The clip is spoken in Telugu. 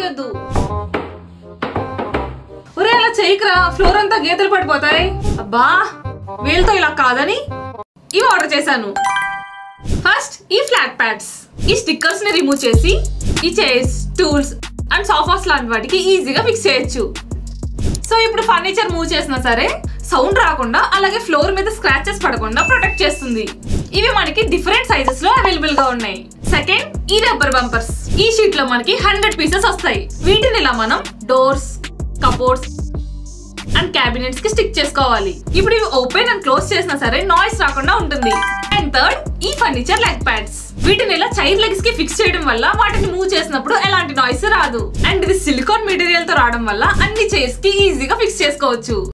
చెయ్యొద్దు ఒరే అలా చేయకరా ఫ్లోర్ అంతా గీతలు పడిపోతాయి అబ్బా వీళ్ళతో ఇలా కాదని ఇవి ఆర్డర్ చేశాను ఫస్ట్ ఈ ఫ్లాట్ ప్యాడ్స్ ఈ స్టిక్కర్స్ ని రిమూవ్ చేసి ఈ చైర్స్ టూల్స్ అండ్ సోఫాస్ లాంటి వాటికి ఈజీగా ఫిక్స్ చేయొచ్చు సో ఇప్పుడు ఫర్నిచర్ మూవ్ చేసినా సరే సౌండ్ రాకుండా అలాగే ఫ్లోర్ మీద స్క్రాచెస్ పడకుండా ప్రొటెక్ట్ చేస్తుంది ఇవి మనకి డిఫరెంట్ సైజెస్ లో అవైలబుల్ గా ఉన్నాయి సెకండ్ ఈ రబ్బర్ బంపర్స్ ఈ షీట్ లో మనకి హండ్రెడ్ పీసెస్ వస్తాయి వీటిని ఇలా మనం డోర్స్ కబోర్డ్స్ అండ్ క్యాబినెట్స్ కి స్టిక్ చేసుకోవాలి ఇప్పుడు ఇవి ఓపెన్ అండ్ క్లోజ్ చేసినా సరే నాయిస్ రాకుండా ఉంటుంది అండ్ థర్డ్ ఈ ఫర్నిచర్ లెగ్ ప్యాడ్స్ వీటిని ఇలా చైర్ లెగ్స్ కి ఫిక్స్ చేయడం వల్ల వాటిని మూవ్ చేసినప్పుడు ఎలాంటి నాయిస్ రాదు అండ్ ఇది సిలికాన్ మెటీరియల్ తో రావడం వల్ల అన్ని చైర్స్ కి ఈజీగా ఫిక్స్ చేసుకోవచ్చు